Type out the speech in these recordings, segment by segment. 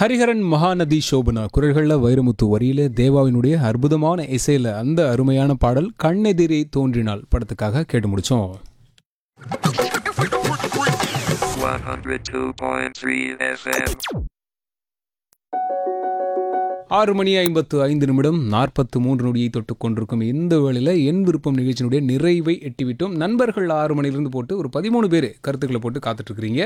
ஹரிஹரன் மகாநதி சோபனா குரல்களில் வைரமுத்து வரியில தேவாவினுடைய அற்புதமான இசையில அந்த அருமையான பாடல் கண்ணெதிரே தோன்றினாள் படத்துக்காக கேட்டு முடிச்சோம் 102.3 FM. ஆறு மணி ஐம்பத்து ஐந்து நிமிடம் நாற்பத்து மூன்று நொடியை தொட்டு கொண்டிருக்கும் இந்த வேளையில் என் விருப்பம் நிகழ்ச்சியினுடைய நிறைவை எட்டிவிட்டோம் நண்பர்கள் ஆறு மணிலிருந்து போட்டு ஒரு பதிமூணு பேர் கருத்துக்களை போட்டு காத்துட்டு இருக்கிறீங்க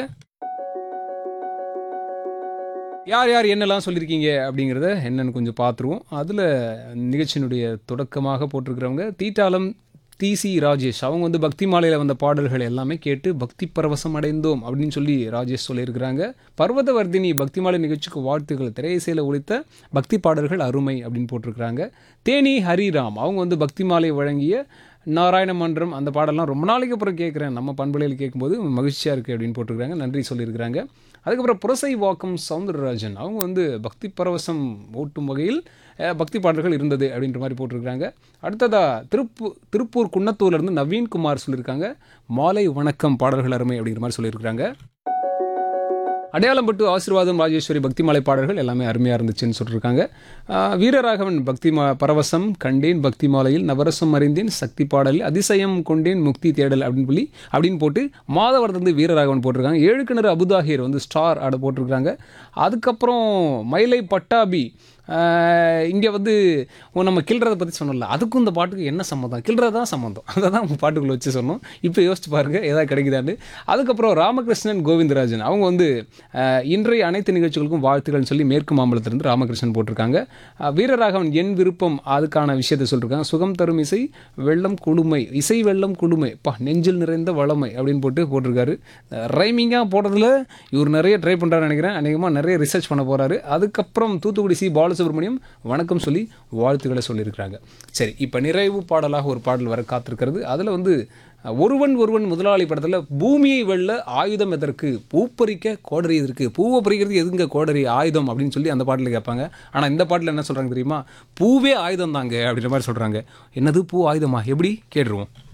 யார் யார் என்னெல்லாம் சொல்லியிருக்கீங்க அப்படிங்கிறத என்னன்னு கொஞ்சம் பார்த்துருவோம் அதில் நிகழ்ச்சியினுடைய தொடக்கமாக போட்டிருக்கிறவங்க தீட்டாலம் டிசி ராஜேஷ் அவங்க வந்து பக்தி மாலையில் வந்த பாடல்கள் எல்லாமே கேட்டு பக்தி பரவசம் அடைந்தோம் அப்படின்னு சொல்லி ராஜேஷ் சொல்லியிருக்கிறாங்க பர்வதவர்தினி பக்தி மாலை நிகழ்ச்சிக்கு வாழ்த்துக்கள் திரையிசையில் ஒழித்த பக்தி பாடல்கள் அருமை அப்படின்னு போட்டிருக்கிறாங்க தேனி ஹரிராம் அவங்க வந்து பக்தி மாலை வழங்கிய நாராயண மன்றம் அந்த பாடலாம் ரொம்ப நாளைக்கு அப்புறம் கேட்குறேன் நம்ம பண்பலையில் கேட்கும்போது மகிழ்ச்சியாக இருக்குது அப்படின்னு போட்டிருக்கிறாங்க நன்றி சொல்லியிருக்கிறாங்க அதுக்கப்புறம் புரசை வாக்கம் சவுந்தரராஜன் அவங்க வந்து பக்தி பரவசம் ஊட்டும் வகையில் அஹ், பக்தி பாடல்கள் இருந்தது அப்படின்ற மாதிரி போட்டிருக்கிறாங்க அடுத்ததாக திருப்பூர் திருப்பூர் குன்னத்தூர்லேருந்து நவீன்குமார் சொல்லியிருக்காங்க மாலை வணக்கம் பாடல்கள் அருமை அப்படிங்கிற மாதிரி சொல்லியிருக்கிறாங்க அடையாளம்பட்டு ஆசீர்வாதம் ராஜேஸ்வரி பக்தி மாலை பாடல்கள் எல்லாமே அருமையாக இருந்துச்சுன்னு சொல்லியிருக்காங்க ஆஹ் வீரராகவன் பக்தி மா பரவசம் கண்டேன் பக்தி மாலையில் நவரசம் அறிந்தேன் சக்தி பாடலில் அதிசயம் கொண்டேன் முக்தி தேடல் அப்படின்னு சொல்லி அப்படின்னு போட்டு மாதவரத்து வந்து வீரராகவன் போட்டிருக்காங்க ஏழு கிணறு அபுதாகிர் வந்து ஸ்டார் ஆட போட்டிருக்காங்க அதுக்கப்புறம் மயிலை பட்டாபி இங்கே வந்து ஓ, நம்ம கில்றதை பற்றி சொன்னோம்ல அதுக்கும் இந்த பாட்டுக்கு என்ன சம்மந்தம் கில்றது தான் சம்மந்தம் அதை தான் நம்ம பாட்டுக்குள்ளே வச்சு சொன்னோம் இப்போ யோசிச்சு பாருங்கள் ஏதாவது கிடைக்குதான்னு அதுக்கப்புறம் ராமகிருஷ்ணன் கோவிந்தராஜன் அவங்க வந்து அஹ், இன்றைய அனைத்து நிகழ்ச்சிகளுக்கும் வாழ்த்துக்கள்னு சொல்லி மேற்கு மாம்பலத்திலிருந்து ராமகிருஷ்ணன் போட்டிருக்காங்க அஹ், வீரராகவன் என் விருப்பம் அதுக்கான விஷயத்தை சொல்லியிருக்காங்க சுகம் தரும் இசை வெள்ளம் குளுமை இசை வெள்ளம் குளுமை பா நெஞ்சில் நிறைந்த வளமை அப்படின்னு போட்டு போட்டிருக்காரு ரைமிங்காக போடுறதுல இவர் நிறைய ட்ரை பண்ணுறாரு நினைக்கிறேன் அநேகமாக நிறைய ரிசர்ச் பண்ண போகிறாரு அதுக்கப்புறம் தூத்துக்குடி சி பாலசுப்ரமணியம் வணக்கம் சொல்லி வாழ்த்துக்களை சொல்லியிருக்கிறாங்க சரி இப்போ நிறைவு பாடலாக ஒரு பாடல் வர காத்திருக்கிறது அதில் வந்து அஹ், ஒருவன் ஒருவன் முதலாளி படத்தில் பூமியை வெல்ல ஆயுதம் எதற்கு பூ பறிக்க கோடரி எதற்கு பூவை பறிக்கிறது எதுங்க கோடரி ஆயுதம் அப்படின்னு சொல்லி அந்த பாட்டில் கேட்பாங்க ஆனால் இந்த பாட்டில் என்ன சொல்கிறாங்க தெரியுமா பூவே ஆயுதம் தாங்க அப்படின்ற மாதிரி சொல்கிறாங்க என்னது பூ ஆயுதமா எப்படி கேட்டுருவோம்